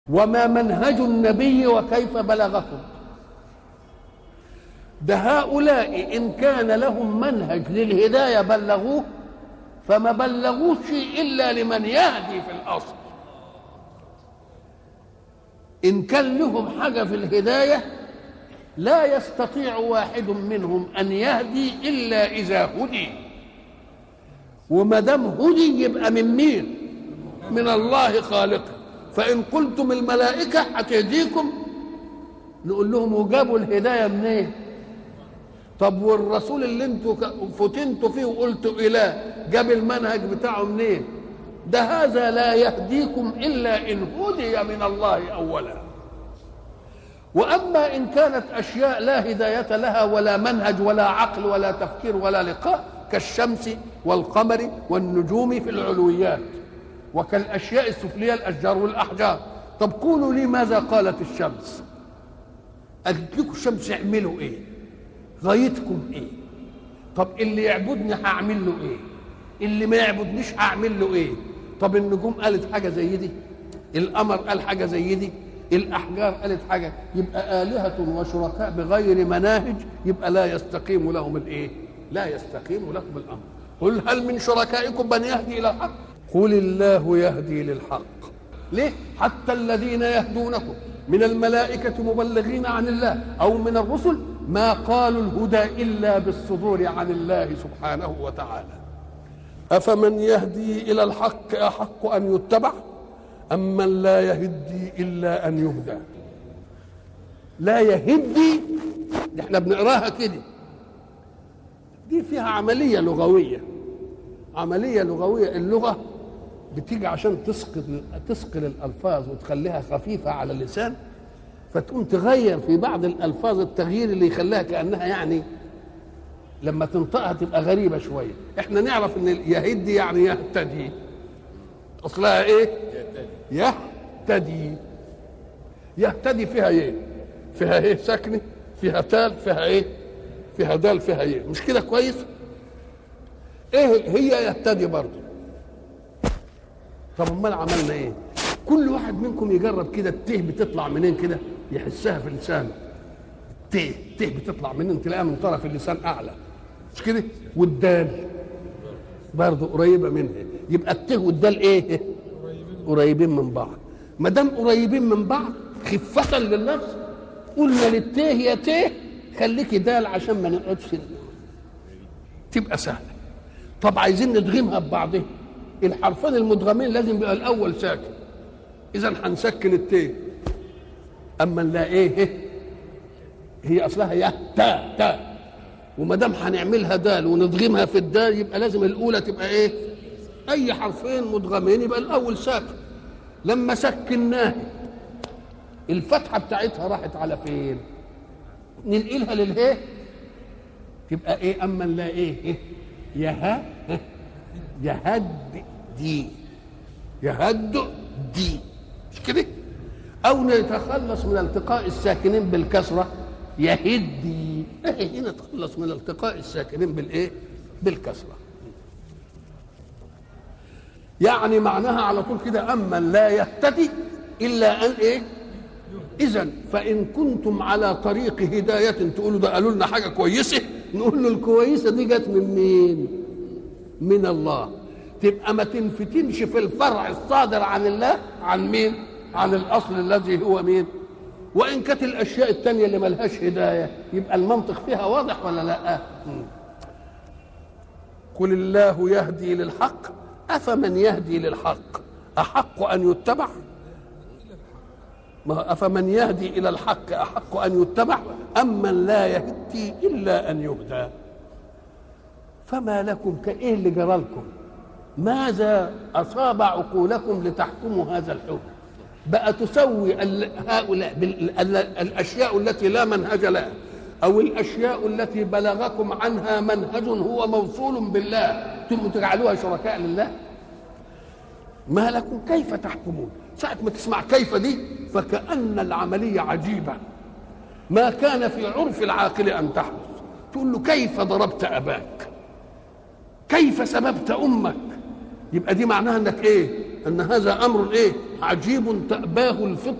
وما منهج النبي وكيف بلغكم ده هؤلاء إن كان لهم منهج للهداية بلغوه فما بلغوش إلا لمن يهدي في الأصل إن كان لهم حاجة في الهداية لا يستطيع واحد منهم أن يهدي إلا إذا هدي وما دام هدي يبقى من مين؟ من الله خالقه فإن قلتم الملائكة هتهديكم نقول لهم وجابوا الهداية منين؟ إيه؟ طب والرسول اللي انتوا فتنتوا فيه وقلتوا إله جاب المنهج بتاعه منين؟ إيه؟ ده هذا لا يهديكم إلا إن هدي من الله أولا وأما إن كانت أشياء لا هداية لها ولا منهج ولا عقل ولا تفكير ولا لقاء كالشمس والقمر والنجوم في العلويات وكالاشياء السفليه الاشجار والاحجار طب قولوا لي ماذا قالت الشمس قالت لكم الشمس اعملوا ايه غايتكم ايه طب اللي يعبدني هعمل له ايه اللي ما يعبدنيش هعمل له ايه طب النجوم قالت حاجه زي دي القمر قال حاجه زي دي الاحجار قالت حاجه يبقى الهه وشركاء بغير مناهج يبقى لا يستقيم لهم الايه لا يستقيم لهم الامر قل هل من شركائكم من يهدي الى الحق قل الله يهدي للحق ليه حتى الذين يهدونكم من الملائكة مبلغين عن الله أو من الرسل ما قالوا الهدى إلا بالصدور عن الله سبحانه وتعالى أفمن يهدي إلى الحق أحق أن يتبع أم من لا يهدي إلا أن يهدى لا يهدي احنا بنقراها كده دي فيها عملية لغوية عملية لغوية اللغة بتيجي عشان تثقل تثقل الالفاظ وتخليها خفيفه على اللسان فتقوم تغير في بعض الالفاظ التغيير اللي يخليها كانها يعني لما تنطقها تبقى غريبه شويه احنا نعرف ان يهدي يعني يهتدي اصلها ايه يهتدي يهتدي فيها ايه فيها ايه ساكنه فيها تال فيها ايه فيها دال فيها ايه مش كده كويس ايه هي يهتدي برضه طب امال عملنا ايه كل واحد منكم يجرب كده الته بتطلع منين كده يحسها في لسانه ته ته بتطلع منين تلاقيها من طرف اللسان اعلى مش كده والدال برضه قريبه منها يبقى الته والدال ايه قريبين من بعض ما دام قريبين من بعض خفة لللفظ قلنا للته يا ته خليكي دال عشان ما نقعدش تبقى سهله طب عايزين ندغمها ببعضها الحرفين المدغمين لازم يبقى الاول ساكن اذا هنسكن التاء اما لا ايه هي اصلها يا تا تا وما دام هنعملها دال وندغمها في الدال يبقى لازم الاولى تبقى ايه اي حرفين مدغمين يبقى الاول ساكن لما سكناه الفتحه بتاعتها راحت على فين ننقلها للهي تبقى ايه اما لا ايه, إيه؟ يها يهد دي يهد دي مش كده او نتخلص من التقاء الساكنين بالكسره يهدي ايه نتخلص من التقاء الساكنين بالايه بالكسره يعني معناها على طول كده اما لا يهتدي الا ان ايه اذا فان كنتم على طريق هدايه تقولوا ده قالوا لنا حاجه كويسه نقول له الكويسه دي جت من مين من الله تبقى ما تنفتنش في الفرع الصادر عن الله عن مين عن الاصل الذي هو مين وان كانت الاشياء التانية اللي ملهاش هدايه يبقى المنطق فيها واضح ولا لا قل الله يهدي للحق افمن يهدي للحق احق ان يتبع ما افمن يهدي الى الحق احق ان يتبع ام من لا يهدي الا ان يهدى فما لكم كايه اللي جرالكم ماذا اصاب عقولكم لتحكموا هذا الحكم بقى تسوي هؤلاء الاشياء التي لا منهج لها او الاشياء التي بلغكم عنها منهج هو موصول بالله ثم تجعلوها شركاء لله ما لكم كيف تحكمون ساعة ما تسمع كيف دي فكأن العملية عجيبة ما كان في عرف العاقل أن تحدث تقول له كيف ضربت أباك كيف سببت أمك يبقى دي معناها انك ايه ان هذا امر ايه عجيب تأباه الفطر